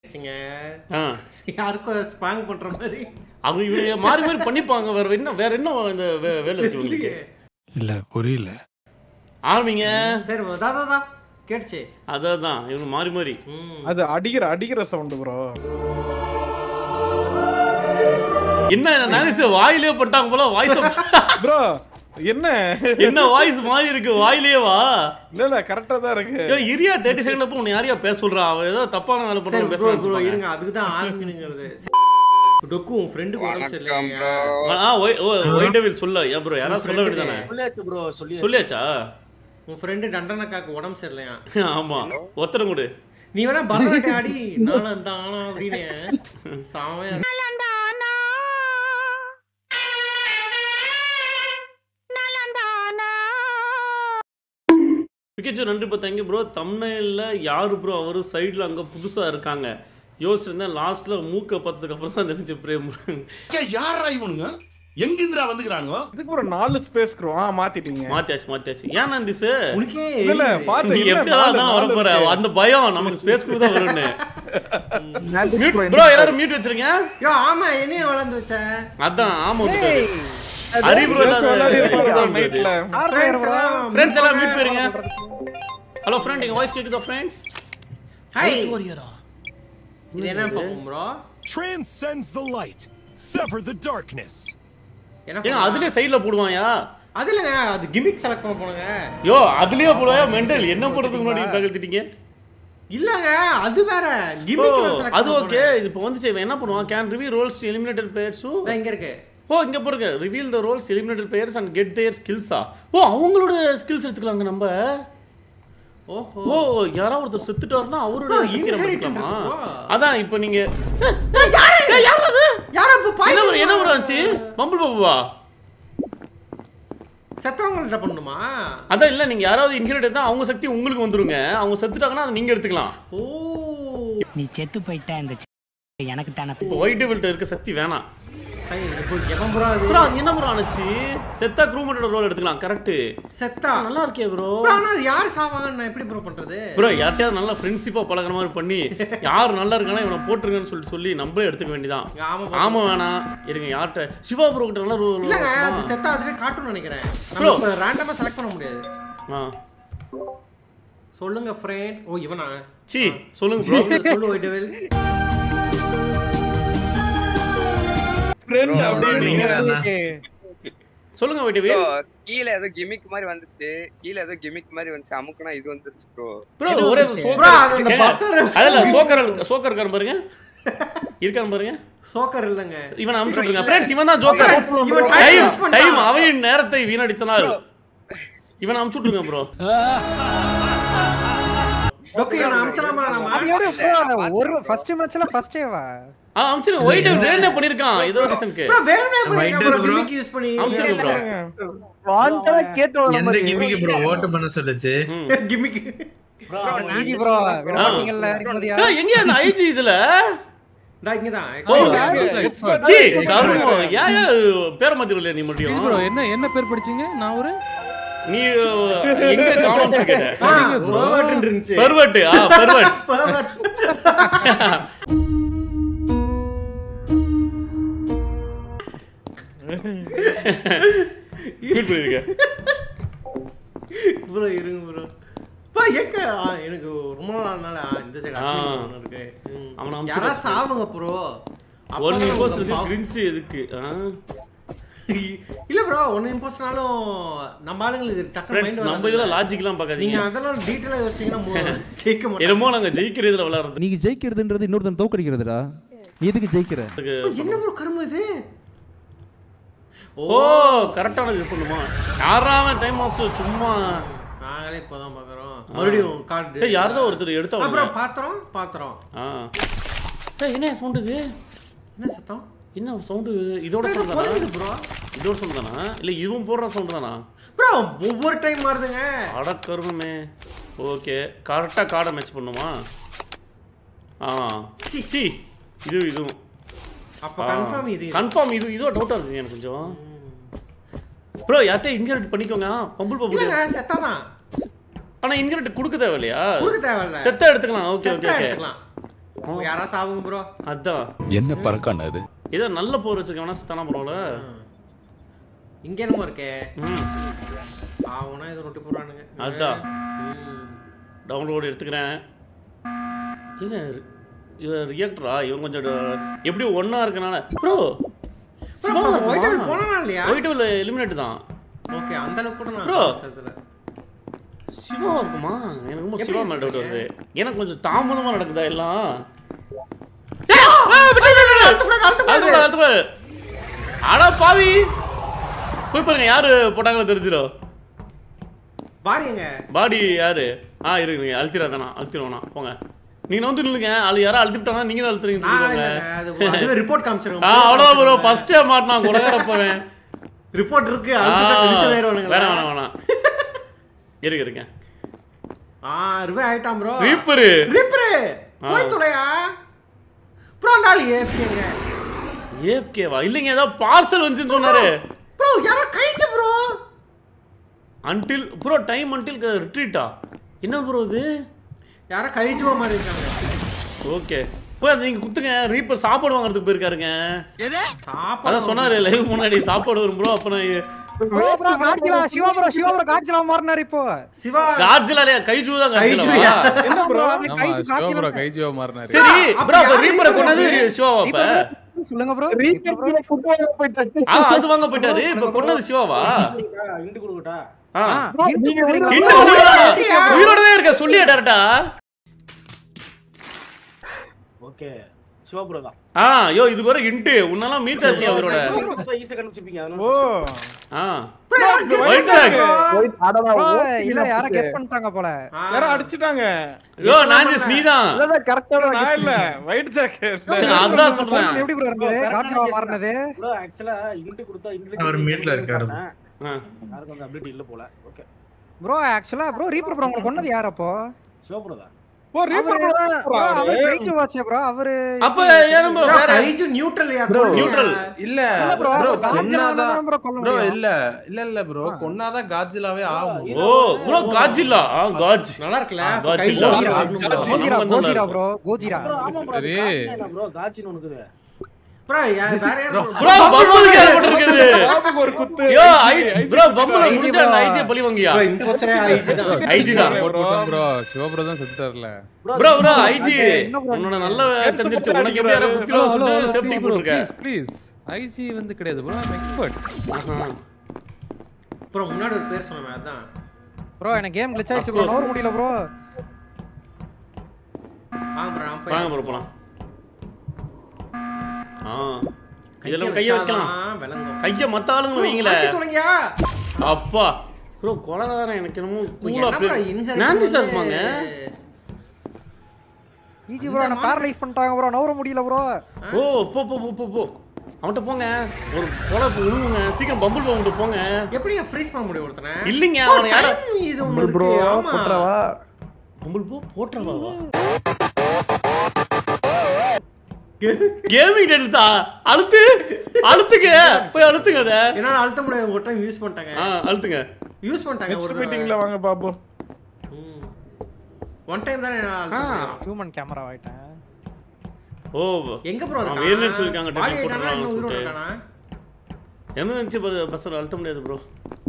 வச்சுங்க. ஆ யாருக்கும் ஸ்பாங் பண்ற மாதிரி அவங்க இவங்க மாறி மாறி பண்ணிப்பாங்க வேற என்ன வேற என்ன இந்த வே- வேலை இருக்கு உங்களுக்கு இல்லையே. இல்ல புரியல ஆரம்பிங்க சரி தா தா, தா கேட்டுச்சு அதான் இவங்க மாறி மாறி ம். அது அடிக்கிற அடிக்கிற சவுண்ட் ப்ரோ என்ன நினைச்சு வாயிலே பட்டாங்க போல வாய்ஸ் ப்ரோ என்ன என்ன வாய்ஸ் மாறி இருக்கு வாயிலே வா இல்ல இல்ல கரெக்டா தான் இருக்கு ஏய், இரியா தேர்ட்டி செகண்ட் அப்போ உன்னை யாரையா பேச சொல்றா அவ ஏதோ தப்பான வேலை சரி பண்ண ப்ரோ ப்ரோ பேசுறாங்க இருங்க அதுக்கு தான் ஆரம்பிக்கணுங்கிறது டொக்கு உன் ஃப்ரெண்டுக்கு உடம்பு வணக்கம் சரியில்லையா bro. ஆ ஒய் ஒய் டெவில் சொல்ல ஏன் ப்ரோ யாரா சொல்ல வேண்டியதானே சொல்லியாச்சு ப்ரோ சொல்லி சொல்லியாச்சா உன் ஃப்ரெண்டு டண்டனக்காக்கு உடம்பு சரியில்லையா ஆமா ஒத்தரம் கொடு நீ வேணா பரதநாட்டியம் ஆடி நானும் தானா அப்படின்னு சாமையா பிக்கச்சு நன்றி பார்த்தாங்க ப்ரோ தமிழ்ல யாரு ப்ரோ அவரு சைடுல அங்க புதுசா இருக்காங்க யோசிச்சிருந்தேன் லாஸ்ட்ல மூக்க பார்த்ததுக்கு அப்புறம் தான் தெரிஞ்சு பிரேம் யாரா இவனுங்க எங்கிருந்துடா வந்துக்கிறானுங்க இதுக்கு ஒரு நாலு ஸ்பேஸ் க்ரோ ஆ மாத்திட்டீங்க மாத்தியாச்சு மாத்தியாச்சு ஏன் நந்திஸ் உனக்கே இல்ல இல்ல பாத்து நீ இல்ல, எப்படி நாலு, தான் நாலு வரப்போற இருக்கு. அந்த பயம் நமக்கு ஸ்பேஸ் கூட தான் வரும்னு மியூட் ப்ரோ எல்லாரும் மியூட் வச்சிருங்க யோ ஆமா என்னைய வளர்ந்து வச்ச அதான் ஆமா வந்துட்டாரு ஹரி ப்ரோ ஏதாச்சும் விளையாடி இருப்பாருடா நைட்ல ஃப்ரெண்ட்ஸ் எல்லாம் ஃப்ரெண்ட்ஸ் எல்லாம் மியூட் போயிருங்க ஹலோ ஃப்ரெண்ட் எங்க வாய்ஸ் கேக்குதா ஃப்ரெண்ட்ஸ் ஹாய் வாரியரா இது என்ன பாப்போம் bro transcends the light, sever the darkness. என்ன ஏங்க பண்ணலாம்? அதுலயே சைடுல போடுவாயா அது இல்லைங்க அது கிமிக் செலக்ட் பண்ண போனங்க யோ அதுலயே போடுவாயா மெண்டல் என்ன போடுறதுக்கு முன்னாடி பகழ்த்திட்டீங்க இல்லங்க அது வேற ஓ கிமிக் செலக்ட் அது ஓகே இப்போ வந்துச்சு இவன் என்ன பண்ணுவான் can reveal roles eliminated players இங்க இருக்கு ஓ இங்க பாருங்க reveal the roles eliminated players and get their ஸ்கில்ஸா ஓ அவங்களோட ஸ்கில்ஸ் எடுத்துக்கலாங்க நம்ம ஓஹோ ஓ யாராவது ஒருத்தர் செத்துட்டாருன்னா அவரோட Bro, சீக்கிரம் inheritance எடுத்துக்கலாமா இருக்கு bro. அதான் இப்போ நீங்க ஏய், யார் அது யாரோ இப்ப என்ன பாய்சன் bro- என்ன bro ஆச்சு பம்பிள் பாபுவா செத்தவங்கள்ட்ட பண்ணுமா அதான் இல்ல நீங்க யாராவது இன்ஹெரிட் தான் அவங்க சக்தி உங்களுக்கு வந்துருங்க அவங்க செத்துட்டாங்கன்னா அதை நீங்க எடுத்துக்கலாம் ஓ நீ செத்து போயிட்ட இந்த சி- எனக்கு தானே இப்போ ஒயிட் டேபிள்ட்ட இருக்க சக்தி வேணாம் ஐய், இப்போ எவன் ப்ரோ அது ப்ரோ அது என்ன ப்ரோ ஆனச்சு செத்தா க்ரூமேட்டோட ரோல் எடுத்துக்கலாம் கரெக்ட் செத்தா நல்லா இருக்கே ப்ரோ ப்ரோ ஆனா அது யார் சாவாங்கன்னு நான் எப்படி ப்ரோ பண்றது ப்ரோ யார்ட்டையாவது நல்லா ஃப்ரெண்ட்ஷிப்பா பழகுற மாதிரி பண்ணி யார் நல்லா இருக்கானா இவனை போட்டுருங்கன்னு சொல்லிட்டு சொல்லி நம்மளே எடுத்துக்க வேண்டியதான் ஆமா bro. ஆமா வேணாம் இருங்க யார்கிட்ட சிவா ப்ரோ கிட்ட நல்லா role இல்லங்க அது இருக்குமா? செத்தா அதுவே காட்டும்னு நினைக்கிறேன் Bro. நம்ம ரேண்டமா செலக்ட் பண்ண முடியாது ஆ சொல்லுங்க ஃப்ரெண்ட் ஓ இவனா சி சொல்லுங்க ப்ரோ சொல்லு, சொல்லு ஒயிட்டவேல் ஃப்ரெண்ட் அப்படின்றீங்க சொல்லுங்க வைட்டவி Bro, கீழ ஏதோ கிமிக் மாதிரி வந்துச்சு கீழ ஏதோ கிமிக் மாதிரி வந்துச்சு அமுக்குனா இது வந்துருச்சு ப்ரோ ப்ரோ ஒரே ப்ரோ அது அந்த பஸ்ஸர் அதல்ல சோக்கர் சோக்கர் இருக்காரு பாருங்க இருக்காரு பாருங்க சோக்கர் இல்லங்க இவன் அமுச்சு விட்டுருங்க ஃப்ரெண்ட்ஸ் இவன் தான் ஜோக்கர் Friends, இவன் time டைம் waste பண்ணிட்டான். டைம் அவையின் நேரத்தை வீணடித்தனால் இவன் அமுச்சு விட்டுருங்க ப்ரோ டொக்கு இவனை அமிச்சலாமா நாம அது எப்படி bro, அது ஒரு ஃபர்ஸ்ட் மேட்ச்ல ஃபர்ஸ்டே வா ஆ அமுச்சு ஒயிட் வேணே பண்ணிருக்கான் ஏதோ ரீசனுக்கு ப்ரோ வேறனே பண்ணிருக்கா ப்ரோ கிமிக் யூஸ் பண்ணி அமுச்சிருங்க ப்ரோ வாண்டடா கேட்டு எந்த கிமிக்கு ப்ரோ ஓட்டு பண்ண சொல்லுச்சு கிமிக் ஈஸி ப்ரோ விட மாட்டீங்கல்ல நிம்மதியா ஏய், எங்க அந்த ஐஜி இதுல டா இங்க தான் expert. சி கருமம் ஏன் ஏன் பேர மாத்திரல நீ மட்டும் ப்ரோ என்ன என்ன பேர் படிச்சீங்க நான் ஒரு நீ அஹ், எங்க காணோம் கேட்ட பர்வர்ட் இருந்துச்சு பெர்வர்ட் ஆ பெர்வர்ட் பர்வர்ட் மீட் பண்ணிருக்க ப்ரோ இருங்க ப்ரோ பா எக்க ஆ, எனக்கு ரொம்ப நாள் இந்த சைடு ஆ. இருக்கு ம். அவனை அமுச்சு யாரா விடு. சாவுங்க ப்ரோ ஒன் இம்போஸ் இருக்கு கிரின்ச் எதுக்கு ஆ இல்ல ப்ரோ ஒன் இம்போஸ்னாலும் நம்ம ஆளுங்களுக்கு டக்குனு ஃப்ரெண்ட்ஸ் மைண்ட் நம்ம இதெல்லாம் லாஜிக்லாம் நீங்க பார்க்காதீங்க அதெல்லாம் டீடைலா யோசிச்சீங்கன்னா மு- ஜெயிக்க மாட்டோம் என்னமோ நாங்க ஜெயிக்கிற இதுல விளையாடுறது நீங்க ஜெயிக்கிறதுன்றது இன்னொருத்தன் தோக்கடிக்கிறதுடா நீ எதுக்கு ஜெயிக்கிற என்ன ப்ரோ கரும இது ஓ கரெக்டான இது பண்ணுமா யாராவது டைம் மாஸ்டர் சும்மா நாங்களே இப்போதான் பாக்குறோம் மறுபடியும் கார்டு ஏய் யாரதோ ஒருத்தர் எடுத்தா அப்புறம் பாத்திரம் பாத்திரம் ஆ ஏய் என்ன சவுண்ட் இது என்ன சத்தம் என்ன சவுண்டு இதோட இது சவுண்ட் தானா குறையுது ப்ரோ இதோட சவுண்ட் தானா இல்ல இதுவும் போடுற சவுண்ட் தானா ப்ரோ ஒவ்வொரு டைம் வருதுங்க அட கருமமே ஓகே கரெக்டா கார்டை மேட்ச் பண்ணுமா ஆ சி சி இது இதுவும் அப்ப கன்ஃபார்ம் இது கன்ஃபார்ம் இது இதோ டவுட்டா இருக்கு எனக்கு கொஞ்சம் ப்ரோ யார்கிட்ட இன்கரெக்ட் பண்ணிக்கோங்க பம்புள் பம்புள் இல்லங்க செத்தாதான் ஆனா இன்கரெக்ட் கொடுக்க தேவையில்லையா கொடுக்க தேவையில்ல செத்தா எடுத்துக்கலாம் ஓகே செத்தா ஓகே ஓகே எடுத்துக்கலாம் யாரா சாவுங்க ப்ரோ அதான் என்ன பறக்கான அது ஏதோ நல்ல போர் வச்சுக்க வேணா சுத்தானா பரவாயில்ல இங்க என்னமோ இருக்கே ம் ஆவுனா இது ரொட்டி போடுறானுங்க அதான். ம். டவுன்லோடு எடுத்துக்கிறேன் ஏங்க இவன் ரியாக்டரா இவன் கொஞ்சம் ட- எப்படி ஒன்றா இருக்கனால ப்ரோ Bro, அப்ப White Devil போனானா இல்லையா ஒயிட் எலிமினேட் தான் ஓகே அந்த அளவுக்கு கூட நான் Bro. பேசுறதுல. சிவா இருக்குமா எனக்கு ரொம்ப எப்படி சிவா மேல டவுட் சொல்றீங்க? வருது எனக்கு கொஞ்சம் தாமதமா நடக்குதா எல்லாம் அழுத்தக்கூடாது, அழுத்தக்கூடாது. அழுத்தக்கூடாது, அழுத்தக்கூடாது. அட பாவி போய் பாருங்க யாரு போட்டாங்களோ தெரிஞ்சிடும் பாடி எங்க பாடி யாரு ஆ இருக்குங்க அழுத்திடாதானா அழுத்திடுவானா போங்க நீங்க வந்து நில்லுங்க அது யாரோ அழுத்திட்டாங்கன்னா நீங்க தான் அழுத்துறீங்க நான் தெரிஞ்சுக்கோங்க. இல்லைங்க, அது அதுவே ரிப்போர்ட் காமிச்சிருங்க ஆ அவ்வளோ ப்ரோ ஃபர்ஸ்டே மாட்டினா கொலகார போவேன் ரிப்போர்ட் இருக்கு ஆ, அழுத்திட்டா டெலிஷன் ஆயிருவானுங்களா? வேணாம் வேணாம் வேணாம் இருக்கு இருக்கு ஆ ரிவே ஆயிட்டான் ப்ரோ ரீப்பரு ரிப்பரு ஆ. போய் தொலையா ப்ரோ அந்த ஆள் ஏஃப்கேங்க ஏஎஃப்கேவா இல்லைங்க ஏதோ பார்சல் வந்துச்சுன்னு சொன்னாரு ப்ரோ யாரோ கைச்சு bro until bro time until ரிட்ரீட்டா என்ன ப்ரோ இது யாரோ கழிச்சுவ மாதிரி இருக்காங்க ஓகே போய் அது நீங்க குத்துங்க ரீப்பர் சாப்பாடு வாங்குறதுக்கு போயிருக்காருங்க சாப்பாடு அதான் சொன்னாரு லைவ் முன்னாடி சாப்பாடு வரும் ப்ரோ அப்ப நான் bro bro Godzilla Siva bro Siva bro Godzilla மாறினாரு இப்போ சிவா காட்ஜிலாலே கைஜு தான் கைஜுயா? காட்ஜிலா என்ன ப்ரோ அது கைஜு காட்சிலா கைஜியோ மாறினாரு சரி அப்ப ப்ரோ அப்ப யாரு ரீப்பரை reaper கொண்டது அப்படி? சிவாவா அப்ப சொல்லுங்க ப்ரோ ஆ அது வாங்க போயிட்டாரு இப்ப கொண்டது சிவாவா இண்டு கொடுக்கட்டா ஆ நீங்க வரீங்களா? இன்னும் உயிரோட உயிரோட தான் இருக்க சொல்லியா டேரக்டா ஓகே சிவா ப்ரோ தான் ஆ யோ இது கூட இன்ட்டு உன்னெல்லாம் மீட் ஆச்சு அவரோட ஈஸியா கண்டுபிடிப்பீங்க ஓ ஆ ஒயிட் டாக் ப்ரோ இல்ல யாரோ கெஸ் பண்ணிட்டாங்க போல யாரோ அடிச்சிட்டாங்க யோ நான்ஜஸ் நீதான் நான் இல்ல ஒயிட் ஜாக்கெட் அதான் சொல்றேன் எப்படி ப்ரோ இருந்தது காட்சிலா மாறினது ப்ரோ ஆக்சுவலா இன்ட்டு கொடுத்தா இன்ட்டு அவர் மீட்ல இருக்காரு. ஆ. யாருக்கும் அந்த அபிலிட்டி இல்ல போல ஓகே ப்ரோ ஆக்சுவலா ப்ரோ ரீப்பர் ப்ரோ உங்களுக்கு கொன்னது யார் அப்போ சிவா ப்ரோ தான் ஓ ரீப்பர் அவரு தான்- bro, அவரு கைச்சு வாச்சே ப்ரோ அவரு அப்ப ஏன் bro வேற கைச்சு நியூட்ரல் யா Bro, நியூட்ரல் இல்ல இல்ல ப்ரோ ப்ரோ காட்சிலா கொன்னாதான் ப்ரோ கொல்ல ப்ரோ முடியும் இல்ல இல்ல இல்ல ப்ரோ கொன்னாதான் காஜிலாவே ஆகும் ஓ ப்ரோ காஜில்லா ஆ காஜ் நல்லா இருக்குல்ல ஆ, அப்ப Godzilla. கைச்சு கோஜிரா ஆடணும் bro. கோஜிரா நம்ம கோஜிரா தான் ப்ரோ கோஜிரா ப்ரோ ஆமா ப்ரோ சரி. ப்ரோ காட்சின்னு ஒன்னு இருக்குது bro யா- வேற யாரு ப்ரோ பம்புக்கு ஏற்பட்டிருக்குது பாபுக்கு ஒரு குத்து யோ ஐ ப்ரோ பம்புல IG முடிஞ்சா bro. ஐஜே பழி வாங்கியா bro இம்போஸ்டரே ஐஜி தான் ஐஜி தான் ப்ரோ சிவப்ரோ தான் செத்துட்டார்ல ப்ரோ ப்ரோ ஐஜி என்ன bro உன்னோட நல்ல Yes, தெரிஞ்சிருச்சு bro, உனக்கு எப்படி யாரோ bro. குத்திரோ சொல்லிட்டு சேஃப்டி போட்டுருக்க ப்ளீஸ் ப்ளீஸ் ஐஜி வந்து கிடையாது ப்ரோ ஐம் எக்ஸ்பர்ட் ப்ரோ முன்னாடி ஒரு பேர் சொன்னேன் அதான் ப்ரோ எனக்கு கேம் glitch ஆயிடுச்சு ப்ரோ Of course. நோர் முடியல ப்ரோ வாங்க ப்ரோ நான் போய் வாங்க ப்ரோ போலாம் ஆ கையை இதெல்லாம் கைய வைக்கலாம் வச்சாதான் விளங்கும் கைய மத்த ஆளுங்க வைங்களே மாத்தி தொலைங்கயா அப்பா ப்ரோ கொலகாரன் எனக்கு என்னமோ கூலா என்ன bro பேர் inherit நான்டி சார் வந்து- இருப்பாங்க ஈஜி ப்ரோ நான் பேரலைஸ் பண்ணிட்டாங்க ப்ரோ நவர முடியல ப்ரோ ஓ போ போ போ போ போ அவன்கிட்ட போங்க ஒரு கொலை விழுவுங்க சீக்கிரம் பம்புள் போங்க போங்க எப்படி ஃப்ரீஸ் பண்ண முடியும் ஒருத்தனை இல்லைங்க bro, அவனை யாரோ time இது ஒண்ணு இருக்கு ஆமா பம்புள் போ போட்டுறவா கேமிங் டெல்ஸா அழுத்து அழுத்துங்க போய் அழுத்துங்க அத என்னால அழுத்த முடியாது ஒரு டைம் யூஸ் பண்ணிட்டாங்க ஆ அழுத்துங்க யூஸ் பண்ணிட்டாங்க நெக்ஸ்ட் ஒரு மீட்டிங்ல வாங்க பாபு ஒன் டைம் தானே என்னால அழுத்த ஆ. முடியும். ஹியூமன் கேமரா ஆயிட்டேன் ஓ எங்க ப்ரோ அவன் இருக்கான் வேணும்னு சொல்லிருக்காங்க, பாடி டெலிட் ஆயிட்டானா இன்னும் போட்டுடலாம்னு உயிரோட சொல்லிட்டு. இருக்கானா எமர்ஜென்சி பஸ்ஸில் அழுத்த முடியாது ப்ரோ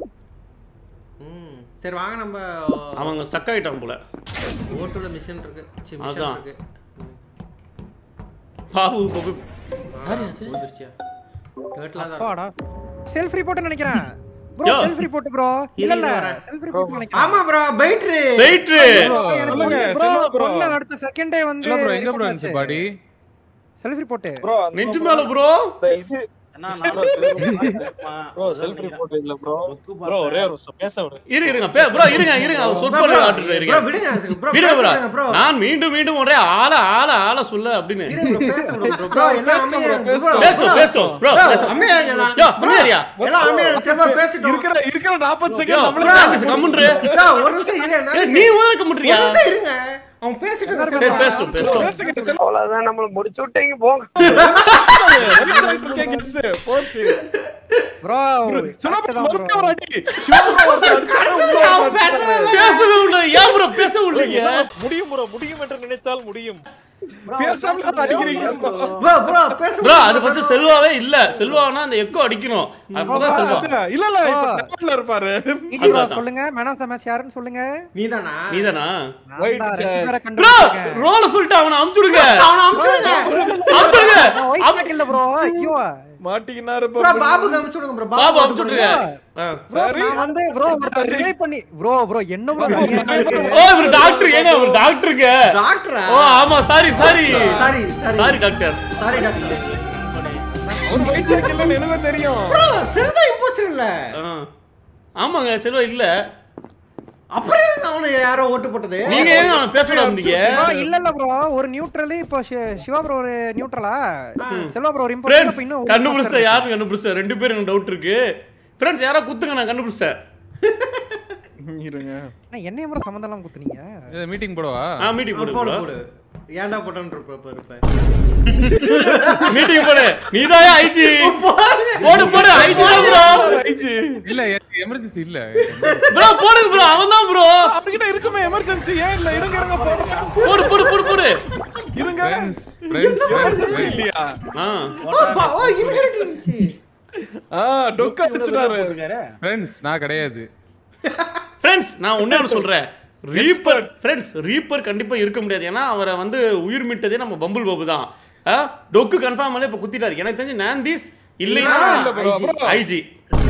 ம் சரி வாங்க நம்ம அவங்க ஸ்டக் ஆயிட்டான் போல ஓட்டுல மிஷின் இருக்கு சி மிஷின் அதான். இருக்கு ம். பாபு பாபு ஆ, விழுந்துருச்சியா டேர்ட்லா தான் அப்பாடா செல்ஃப் ரிப்போர்ட் நினைக்கிறேன் bro Yo. Self report bro இல்ல இல்ல வரேன். செல்ஃப் ரிப்போர்ட் இருக்கு. நினைக்கிறேன் ஆமா ப்ரோ பைட்ரு வெயிட்ரு சொல்லுங்க, செல்வா bro. ப்ரோ அடுத்த செகண்டே வந்து இல்ல ப்ரோ எங்க ப்ரோ இருந்துச்சு பாடி செல்ஃப் ரிப்போர்ட் ப்ரோ நெஞ்சு மேல ப்ரோ என்ன நானும் ப்ரோ செல்ஃப் ரிப்போர்ட் இல்ல ப்ரோ ப்ரோ ஒரே ஒரு நிமிஷம் பேச விடு இரு இருங்க பே ப்ரோ இருங்க இருங்க அவர் சொற்பொழி ஆட்டுட்டு ப்ரோ இருங்க விடுங்க ப்ரோ விடுங்க ப்ரோ ப்ரோ நான் மீண்டும் மீண்டும் ஒரே ஆள ஆள ஆள சொல்ல அப்படின்னு இருங்க ப்ரோ பேச ப்ரோ ப்ரோ எல்லாம் அமைதியா இருங்க bro. பேசட்டும் பேசட்டும் ப்ரோ Bro, அமைதியா இருங்களா? யோ அமைதியா எல்லாம் அமைதியா இருங்க. சரி, bro, பேசிட்டோம். இருக்கிற இருக்கிற 40 யோ செகண்ட் நம்மள பிரான்சிஸ் கம்முன்று bro, ஒரு நிமிஷம் இரு, நான் ஏய், நீ உதக்க ஒரு முட்றியா நிமிஷம் இருங்க அவன் பேசிட்டு இருக்கான் சரி சார். பேசட்டும் பேசட்டும் பேசுங்க அவ்வளவுதான் நம்மள முடிச்சு விட்டீங்க போங்க போச்சு ப்ரோ சிவா bro, மறுக்க ஒரு அடி. சிவா bro ஒருத்தர் அடிச்சாரு, உள்ள ஒருத்தர் அடிச்சாரு. பேசவே இல்லை ஏன் ப்ரோ பேச விடலீங்க முடியும் ப்ரோ முடியும் என்று நினைத்தால் முடியும் பேசாம அடிக்கிறீங்க ப்ரோ ப்ரோ பேச ப்ரோ அது ஃபர்ஸ்ட் செல்வாவே இல்ல செல்வானா அந்த எக்கோ அடிக்கணும் அப்பதான் செல்வா அதான், இல்ல இல்ல இப்ப டேபிள்ல இருப்பாரு ஈஜி ப்ரோ அதான். சொல்லுங்க மேன் ஆஃப் த மேட்ச் யாருன்னு சொல்லுங்க நீதானா நீதானா நான் White தான் chair. ரெண்டு பேரை ப்ரோ கண்டுபிடிச்சிருக்கேன். ரோல சொல்லிட்டு அவனை அமுச்சுடுங்க அவனை அமுச்சுடுங்க அமுச்சுடுங்க நான் white check இல்ல ப்ரோ ஐயோ மாட்டிக்கினாரு ப்ரோ bro. பாபுக்கு அமுச்சு விடுங்க ப்ரோ பாபு அமுச்சுடுங்க ஆ. ப்ரோ சரி நான் வந்து ப்ரோ ஒருத்தர் ரிலே பண்ணி ப்ரோ ப்ரோ என்ன ப்ரோ தனியா இருக்கு ஓ இவர் டாக்டர் ஏங்க அவர் டாக்டருங்க டாக்டரா ஓ ஆமா sorry sorry sorry sorry sorry doctor sorry doctor அவன் வைத்தியருக்கு இல்லைன்னு எனக்கும் தெரியும் ப்ரோ செல்வா இம்போஸ்டர் இல்ல ஆ. ஆமாங்க செல்வா இல்ல அப்புறம் ஏங்க அவனை யாரோ ஓட்டு போட்டது நீங்க ஏங்க அவனை பேச விட வந்தீங்க ப்ரோ இல்ல இல்ல ப்ரோ ஒரு நியூட்ரல் இப்போ ஷி- சிவா ப்ரோ ஒரு நியூட்ரலா செல்வா ப்ரோ ஒரு ஃப்ரெண்ட்ஸ் இம்பார்ட்டன்ட் இன்னும் கண்டுபிடிச்ச யாரும் கண்டுபிடிச்ச ரெண்டு பேரும் எனக்கு டவுட் இருக்கு ஃப்ரெண்ட்ஸ் யாரோ குத்துங்க நான் கண்டுபிடிச்சேன் இருங்க அண்ணா, என்னைய முறை சம்மந்தம் எல்லாம் குத்துனீங்க மீட்டிங் போடவா ஆ மீட்டிங் போடு போடு bro. போடு ஏன்டா போட்டேன்னு இருப்ப இப்ப இருப்ப மீட்டிங் போடு நீதான் ஐஜி போடு போடு ஐஜி தான் ப்ரோ ஐஜி இல்ல எமர்ஜென்சி இல்ல ப்ரோ போடுங்க ப்ரோ அவன் தான் ப்ரோ அவர்கிட்ட இருக்குமே எமர்ஜென்சி ஏன் இல்ல இருங்க இருங்க போடுறேன் போடு போடு போடு போடு இருங்க ஃப்ரெண்ட்ஸ் ஃப்ரெண்ட்ஸ் எமர்ஜென்சி இல்லையா ஆ ஓ, பா- ஓ இன்ஹெரிட் இருந்துச்சு ஆ டொக்க அடிச்சிட்டாரு ஃப்ரெண்ட்ஸ் நான் கிடையாது ஃப்ரெண்ட்ஸ் நான் ஒண்ணே ஒன்று சொல்றேன் ரீப்பர் ஃப்ரெண்ட்ஸ் ரீப்பர் கண்டிப்பா இருக்க முடியாது ஏன்னா அவரை வந்து உயிர் மீட்டதே நம்ம பம்புல் பாபு தான் ஆ, டொக்கு கன்ஃபார்ம் பண்ணி இப்ப குத்திட்டாரு எனக்கு தெரிஞ்சு நான்தீஸ் இல்லைன்னா இல்ல bro, bro. ஐஜி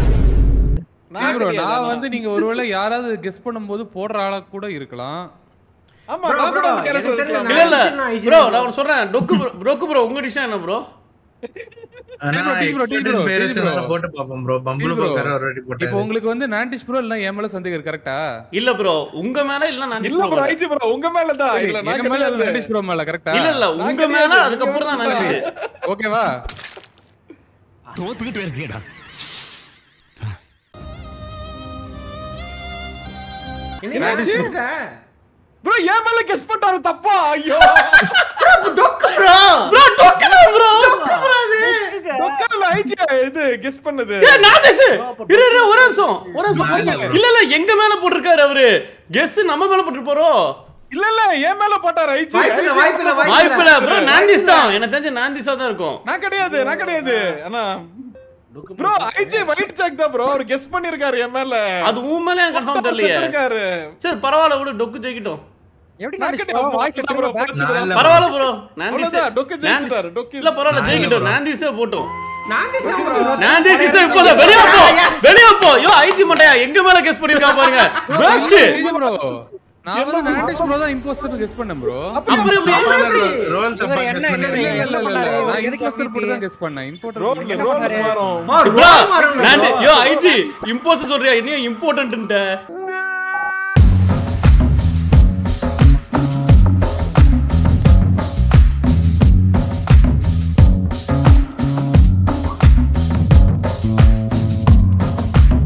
நான் ப்ரோ கிடையாது, நான் ஆனா. வந்து நீங்க ஒருவேளை யாராவது கெஸ் பண்ணும்போது போடுற ஆளா கூட இருக்கலாம் ஆமா Bro, நான் கூட bro, அந்த character எனக்கு தெரியல, இருக்கலாம். இல்ல இல்ல நான் IG ப்ரோ bro. நான் ஒன்று சொல்றேன் டொக்கு bro- டொக்கு ப்ரோ உங்க டிஷன் என்ன ப்ரோ டீ bro, டீ bro, டீ bro, டீ bro. போட்டு பாப்போம் ப்ரோ பம்புல டீ bro. பாக்கற ஒரு வாட்டி இப்போ போட்டாரு உங்களுக்கு வந்து நான்டிஷ் ப்ரோ இல்ல என் மேல சந்தேகம் இருக்கு கரெக்டா இல்ல ப்ரோ உங்க மேல இல்ல நான் இல்ல bro, ஐஜி bro, உங்க மேலதான். இல்ல, நான் என் மேல கிடையாது. நான்டிஷ் ப்ரோ மேல கரெக்டா இல்ல இல்ல நான் உங்க மேல கிடையாது, அதுக்கப்புறம் தான் நீங்க நினைச்சு ஓகேவா தோத்துக்கிட்டு இருக்கேடா என்ன என்னாச்சு? சொல்லிட்ட? bro, என் மேல guess பண்ணிட்டாரு தப்பா? ஐயோ. டொக்கு ப்ரோ ப்ரோ டொக்கு தான் ப்ரோ டொக்க இல்ல, ஐஜி, இது guess பண்ணது. ஏ நாதேஷ் இரு இரு ஒரு நிமிஷம் ஒரு நிமிஷம் இல்ல இல்ல எங்க மேல போட்டிருக்காரு அவரு கெஸ் நம்ம மேல போட்டுருப்பாரோ இல்ல, இல்ல, என் மேல போட்டாரு ஐஜி. வாய்ப்பில்ல, ஐஜி வாய்ப்பில்ல, மேல வாய்ப்பில்ல ப்ரோ நான்டிஸ் தான் எனக்கு தெரிஞ்சு நான்டிஸா தான் இருக்கும் நான் கிடையாது நான் கிடையாது ஆனா ப்ரோ ஐஜி ஒயிட் சாக் தான் ப்ரோ அவர் கெஸ் பண்ணிருக்காரு என் மேல அது உன் மேல எனக்கு கன்ஃபார்ம் தெரியலையே இருக்காரு சரி பரவாயில்ல விடு டொக்கு ஜெயிக்கட்டும் எப்படி நான் நான் கிடையாது voice bro, bro, back bro. இல்ல. பரவாயில்ல ப்ரோ நான்டிஸ் அவ்வளவுதான், டொக்கு ஜெயிச்சிட்டாரு, டொக்கு இல்ல பரவாயில்ல ஜெயிக்கட்டும் நான்டிஸே போட்டும் நான் தான் bro. நான்டிஸ் இஸ் இப்போதான் வெளிய போ வெளிய போ யோ ஐஜி மண்டையா எங்க மேல கெஸ் பண்ணிருக்கா பாருங்க பெஸ்ட் ப்ரோ நான் வந்து நான்டிஷ் ப்ரோ தான் இம்போஸ்டர் கெஸ் பண்ணேன் ப்ரோ அப்புறம் எப்படி ரோல் தப்பா இவர் என்ன guess என்ன பண்ணிருக்கீங்க. இல்ல இல்ல இல்ல இல்ல நான் எதுக்கு இம்போஸ்டர் போட்டு தான் அப்படி? கெஸ் பண்ணேன் இம்போர்ட்டர் ரோல் ரோல் வரும் மா, ப்ரோ roll மாறணும் நான் bro. யோ ஐஜி இம்போஸ்டர் சொல்றியா என்ன இம்பார்ட்டன்ட்